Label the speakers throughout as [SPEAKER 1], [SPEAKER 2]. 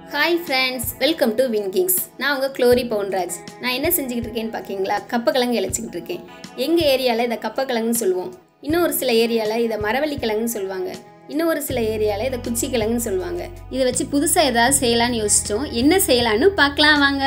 [SPEAKER 1] hi friends welcome to Win Kings நான் உங்கள் glory Pounraj நான் என்ன செஞ்சுக்கிட்டு இருக்கேன்னு பார்க்கீங்களா கப்பக்கிழங்கு இழைச்சிக்கிட்டு இருக்கேன் எங்கள் ஏரியாவில் இதை கப்பக்கிழங்குன்னு சொல்லுவோம் இன்னும் ஒரு சில ஏரியாவில் இதை மரவள்ளி கிழங்குன்னு சொல்லுவாங்க இன்னும் ஒரு சில ஏரியாவில் இதை குச்சி கிழங்குன்னு சொல்லுவாங்க இதை வச்சு புதுசாக ஏதாவது செய்யலான்னு யோசித்தோம் என்ன செய்யலான்னு பார்க்கலாம் வாங்க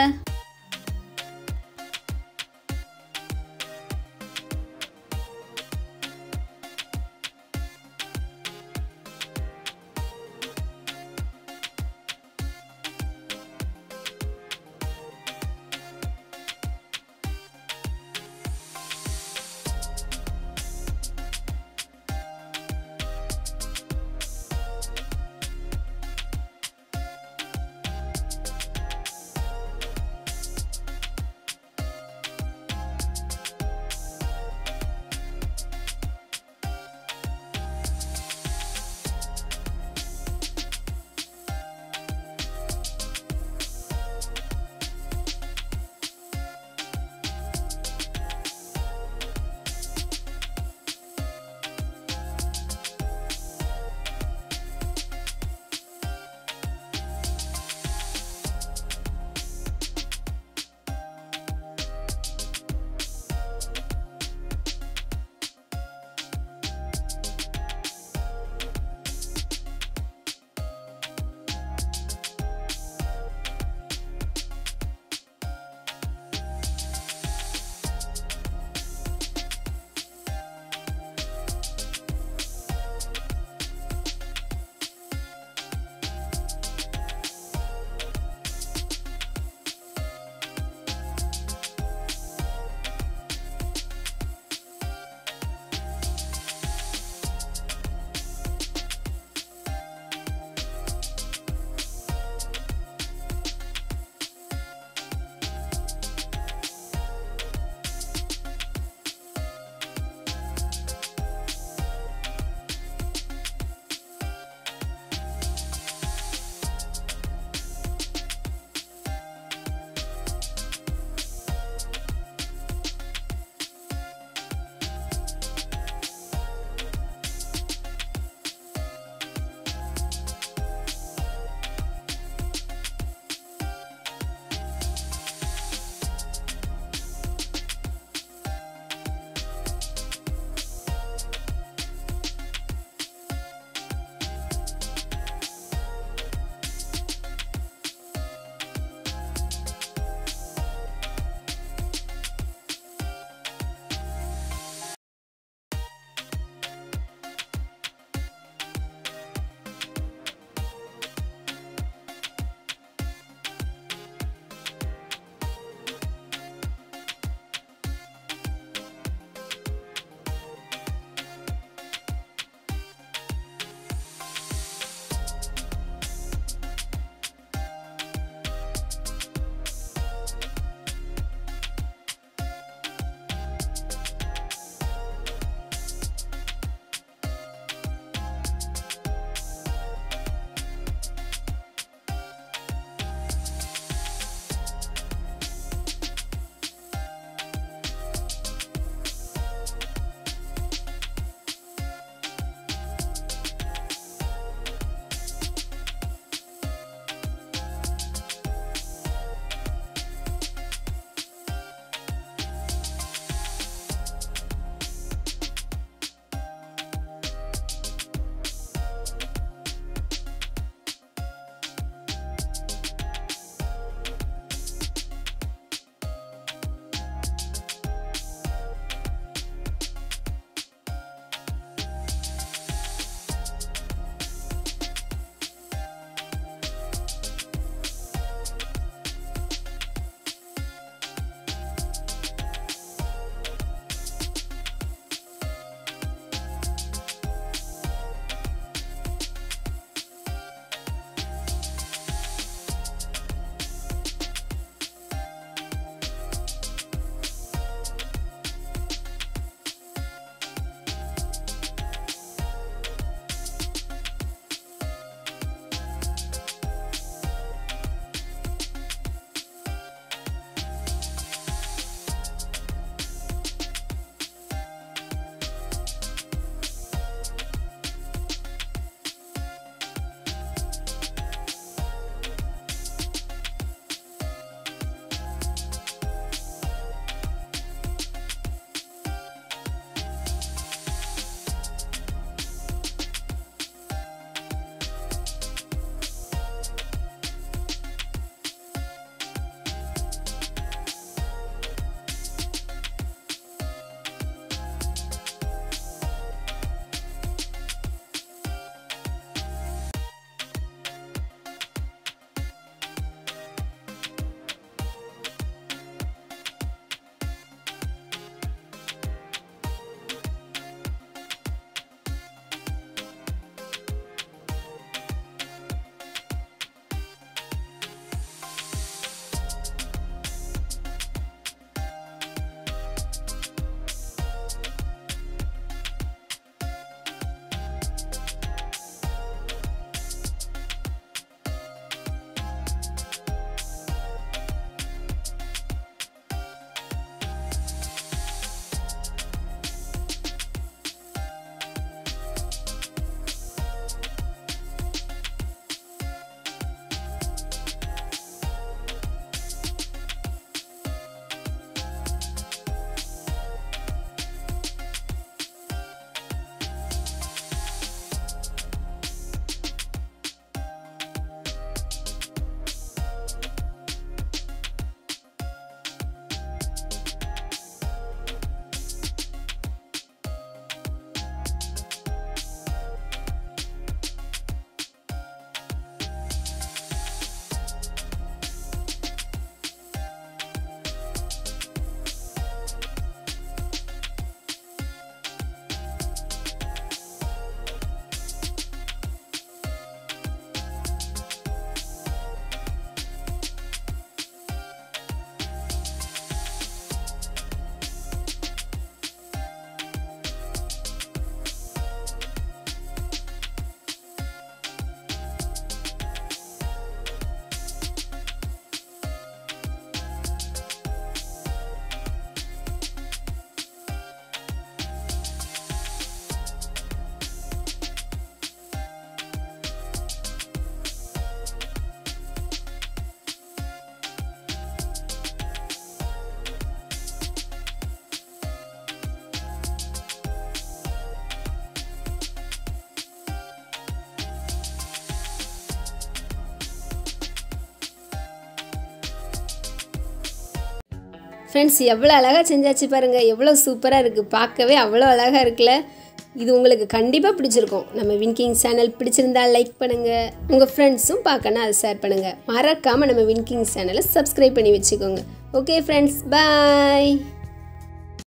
[SPEAKER 1] ஃப்ரெண்ட்ஸ் எவ்வளோ அழகாக செஞ்சாச்சு பாருங்கள் எவ்வளோ சூப்பராக இருக்குது பார்க்கவே அவ்வளோ அழகாக இருக்குல்ல இது உங்களுக்கு கண்டிப்பாக பிடிச்சிருக்கும் நம்ம வின்கிங் சேனல் பிடிச்சிருந்தா லைக் பண்ணுங்கள் உங்கள் ஃப்ரெண்ட்ஸும் பார்க்கணும் அதை ஷேர் பண்ணுங்கள் மறக்காமல் நம்ம வின்கிங் சேனலை சப்ஸ்கிரைப் பண்ணி வச்சுக்கோங்க ஓகே ஃப்ரெண்ட்ஸ் பாய்